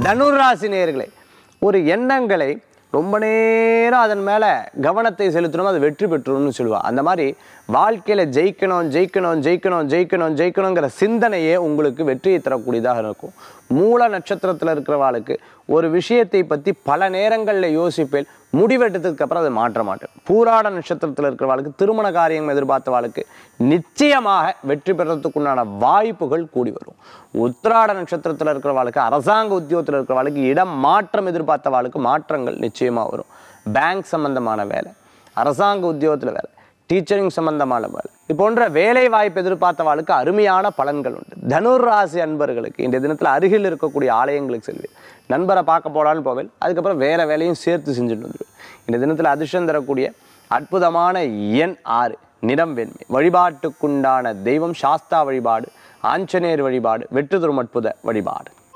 தனுராசி நேயர்களே ஒரு எண்ணங்களை ரொம்ப நேரம் அதன் மேலே கவனத்தை செலுத்தணும் அது வெற்றி பெற்றும்னு சொல்லுவா அந்த மாதிரி வாழ்க்கையில் ஜெயிக்கணும் ஜெயிக்கணும் ஜெயிக்கணும் ஜெயிக்கணும் ஜெயிக்கணுங்கிற சிந்தனையே உங்களுக்கு வெற்றியை தரக்கூடியதாக இருக்கும் மூல நட்சத்திரத்தில் இருக்கிறவாளுக்கு ஒரு விஷயத்தை பற்றி பல நேரங்களில் யோசிப்பேன் முடிவெடுத்ததுக்கு அப்புறம் அதை மாற்ற மாட்டேன் பூராட நட்சத்திரத்தில் இருக்கிறவாளுக்கு திருமண காரியம் எதிர்பார்த்தவாளுக்கு நிச்சயமாக வெற்றி பெறத்துக்குண்டான வாய்ப்புகள் கூடி வரும் உத்திராட நட்சத்திரத்தில் இருக்கிறவாளுக்கு அரசாங்க உத்தியோகத்தில் இருக்கிறவாளுக்கு இடம் மாற்றம் எதிர்பார்த்தவாளுக்கு மாற்றங்கள் நிச்சயமாக வரும் பேங்க் சம்பந்தமான வேலை அரசாங்க உத்தியோகத்தில் வேலை டீச்சரிங் சம்பந்தமான வேலை இது போன்ற வேலை வாய்ப்பு எதிர்பார்த்தவாளுக்கு அருமையான பலன்கள் உண்டு தனுர் ராசி அன்பர்களுக்கு இந்த தினத்தில் அருகில் இருக்கக்கூடிய ஆலயங்களுக்கு செல்வேன் நண்பரை பார்க்க போடான்னு போவேன் அதுக்கப்புறம் வேற வேலையும் சேர்த்து செஞ்சுட்டு வந்துடுவேன் இந்த தினத்தில் அதிர்ஷ்டம் தரக்கூடிய அற்புதமான எண் ஆறு நிறம் வெண்மை வழிபாட்டுக்குண்டான தெய்வம் சாஸ்தா வழிபாடு ஆஞ்சநேயர் வழிபாடு வெற்றி தரும் அற்புத வழிபாடு